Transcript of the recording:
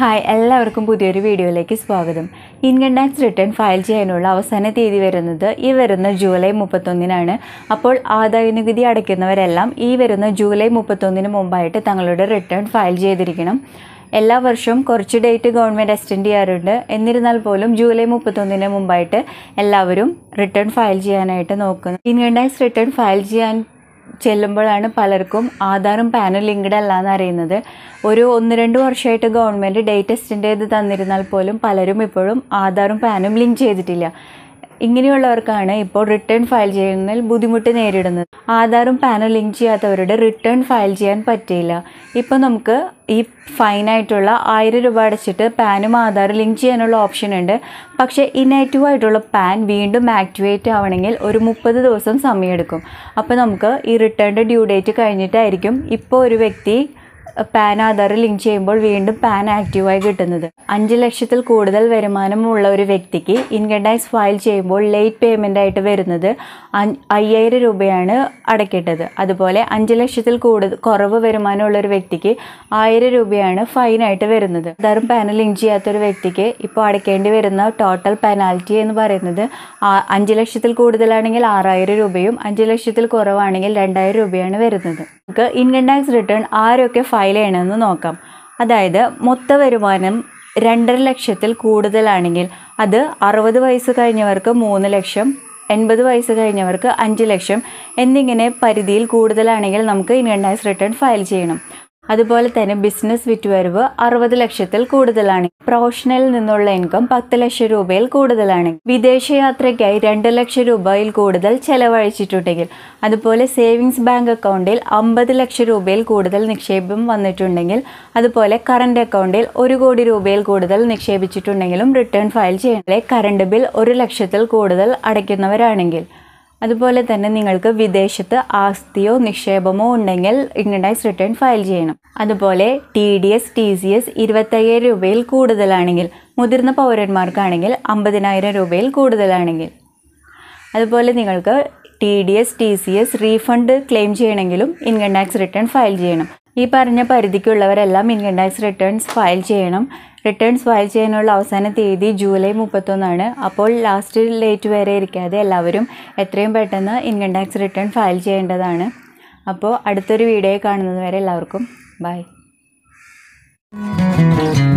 hi എല്ലാവർക്കും പുതിയൊരു വീഡിയോയിലേക്ക് സ്വാഗതം ഇൻകം ടാക്സ് റിട്ടേൺ ഫയൽ ചെയ്യാനുള്ള അവസാന തീയതി വരുന്നത് ഈ വരുന്ന ജൂലൈ മുപ്പത്തൊന്നിനാണ് അപ്പോൾ ആദായ നികുതി അടയ്ക്കുന്നവരെല്ലാം ഈ വരുന്ന ജൂലൈ മുപ്പത്തൊന്നിന് മുമ്പായിട്ട് തങ്ങളുടെ റിട്ടേൺ ഫയൽ ചെയ്തിരിക്കണം എല്ലാ വർഷവും കുറച്ച് ഡേറ്റ് ഗവൺമെൻറ് എക്സ്റ്റെൻഡ് ചെയ്യാറുണ്ട് എന്നിരുന്നാൽ പോലും ജൂലൈ മുപ്പത്തൊന്നിന് മുമ്പായിട്ട് എല്ലാവരും റിട്ടേൺ ഫയൽ ചെയ്യാനായിട്ട് നോക്കുന്നു ഇൻകം ടാക്സ് റിട്ടേൺ ഫയൽ ചെയ്യാൻ ചെല്ലുമ്പോഴാണ് പലർക്കും ആധാറും പാനും ലിങ്ക്ഡ് അല്ല എന്ന് അറിയുന്നത് ഒരു ഒന്ന് രണ്ട് വർഷമായിട്ട് ഗവൺമെൻറ് ഡേറ്റ് എക്സ്റ്റെൻഡ് ചെയ്ത് തന്നിരുന്നാൽ പോലും പലരും ഇപ്പോഴും ആധാറും പാനും ലിങ്ക് ചെയ്തിട്ടില്ല ഇങ്ങനെയുള്ളവർക്കാണ് ഇപ്പോൾ റിട്ടേൺ ഫയൽ ചെയ്യുന്നതിൽ ബുദ്ധിമുട്ട് നേരിടുന്നത് ആധാറും പാനും ലിങ്ക് ചെയ്യാത്തവരുടെ റിട്ടേൺ ഫയൽ ചെയ്യാൻ പറ്റില്ല ഇപ്പോൾ നമുക്ക് ഈ ഫൈനായിട്ടുള്ള ആയിരം രൂപ അടച്ചിട്ട് പാനും ആധാറും ലിങ്ക് ചെയ്യാനുള്ള ഓപ്ഷൻ ഉണ്ട് പക്ഷേ ഇനാക്റ്റീവ് ആയിട്ടുള്ള പാൻ വീണ്ടും ആക്ടിവേറ്റ് ആവണമെങ്കിൽ ഒരു മുപ്പത് ദിവസം സമയമെടുക്കും അപ്പോൾ നമുക്ക് ഈ റിട്ടേണിൻ്റെ ഡ്യൂ ഡേറ്റ് കഴിഞ്ഞിട്ടായിരിക്കും ഇപ്പോൾ ഒരു വ്യക്തി പാൻ ആധാർ ലിങ്ക് ചെയ്യുമ്പോൾ വീണ്ടും പാൻ ആക്റ്റീവായി കിട്ടുന്നത് അഞ്ച് ലക്ഷത്തിൽ കൂടുതൽ വരുമാനമുള്ള ഒരു വ്യക്തിക്ക് ഇൻകം ടാക്സ് ഫയൽ ചെയ്യുമ്പോൾ ലേറ്റ് പേയ്മെൻ്റ് ആയിട്ട് വരുന്നത് അയ്യായിരം രൂപയാണ് അടയ്ക്കേണ്ടത് അതുപോലെ അഞ്ച് ലക്ഷത്തിൽ കൂടുതൽ കുറവ് വരുമാനമുള്ള ഒരു വ്യക്തിക്ക് ആയിരം രൂപയാണ് ഫൈനായിട്ട് വരുന്നത് ആധാറും പാനും ലിങ്ക് ചെയ്യാത്ത ഒരു വ്യക്തിക്ക് ഇപ്പോൾ അടയ്ക്കേണ്ടി വരുന്ന ടോട്ടൽ പെനാൽറ്റി എന്ന് പറയുന്നത് അഞ്ച് ലക്ഷത്തിൽ കൂടുതലാണെങ്കിൽ ആറായിരം രൂപയും അഞ്ച് ലക്ഷത്തിൽ കുറവാണെങ്കിൽ രണ്ടായിരം രൂപയാണ് വരുന്നത് നമുക്ക് ഇൻകം ടാക്സ് റിട്ടേൺ ആരൊക്കെ ഫയൽ ചെയ്യണമെന്ന് നോക്കാം അതായത് മൊത്ത വരുമാനം രണ്ടര ലക്ഷത്തിൽ കൂടുതലാണെങ്കിൽ അത് അറുപത് വയസ്സ് കഴിഞ്ഞവർക്ക് മൂന്ന് ലക്ഷം എൺപത് വയസ്സ് കഴിഞ്ഞവർക്ക് അഞ്ച് ലക്ഷം എന്നിങ്ങനെ പരിധിയിൽ കൂടുതലാണെങ്കിൽ നമുക്ക് ഇൻകം ടാക്സ് റിട്ടേൺ ഫയൽ ചെയ്യണം അതുപോലെ തന്നെ ബിസിനസ് വിറ്റുവരവ് അറുപത് ലക്ഷത്തിൽ കൂടുതലാണ് പ്രൊഫഷണലിൽ നിന്നുള്ള ഇൻകം പത്ത് ലക്ഷം രൂപയിൽ കൂടുതലാണ് വിദേശയാത്രയ്ക്കായി രണ്ട് ലക്ഷം രൂപയിൽ കൂടുതൽ ചെലവഴിച്ചിട്ടുണ്ടെങ്കിൽ അതുപോലെ സേവിങ്സ് ബാങ്ക് അക്കൗണ്ടിൽ അമ്പത് ലക്ഷം രൂപയിൽ കൂടുതൽ നിക്ഷേപം വന്നിട്ടുണ്ടെങ്കിൽ അതുപോലെ കറണ്ട് അക്കൗണ്ടിൽ ഒരു കോടി രൂപയിൽ കൂടുതൽ നിക്ഷേപിച്ചിട്ടുണ്ടെങ്കിലും റിട്ടേൺ ഫയൽ ചെയ്യണേ കറണ്ട് ബിൽ ഒരു ലക്ഷത്തിൽ കൂടുതൽ അടയ്ക്കുന്നവരാണെങ്കിൽ അതുപോലെ തന്നെ നിങ്ങൾക്ക് വിദേശത്ത് ആസ്തിയോ നിക്ഷേപമോ ഉണ്ടെങ്കിൽ ഇൻകം ടാക്സ് റിട്ടേൺ ഫയൽ ചെയ്യണം അതുപോലെ T D S T C S ഇരുപത്തയ്യായിരം രൂപയിൽ കൂടുതലാണെങ്കിൽ മുതിർന്ന പൗരന്മാർക്കാണെങ്കിൽ അമ്പതിനായിരം രൂപയിൽ കൂടുതലാണെങ്കിൽ അതുപോലെ നിങ്ങൾക്ക് T D S T C S refund claim ചെയ്യണമെങ്കിലും ഇൻകം ടാക്സ് റിട്ടേൺ ഫയൽ ചെയ്യണം ഈ പറഞ്ഞ പരിധിക്കുള്ളവരെല്ലാം ഇൻകം ടാക്സ് റിട്ടേൺസ് ഫയൽ ചെയ്യണം റിട്ടേൺസ് ഫയൽ ചെയ്യാനുള്ള അവസാന തീയതി ജൂലൈ മുപ്പത്തൊന്നാണ് അപ്പോൾ ലാസ്റ്റ് ലേറ്റ് വരെ ഇരിക്കാതെ എല്ലാവരും എത്രയും പെട്ടെന്ന് ഇൻകം ടാക്സ് റിട്ടേൺ ഫയൽ ചെയ്യേണ്ടതാണ് അപ്പോൾ അടുത്തൊരു വീഡിയോ കാണുന്നത് വരെ എല്ലാവർക്കും ബൈ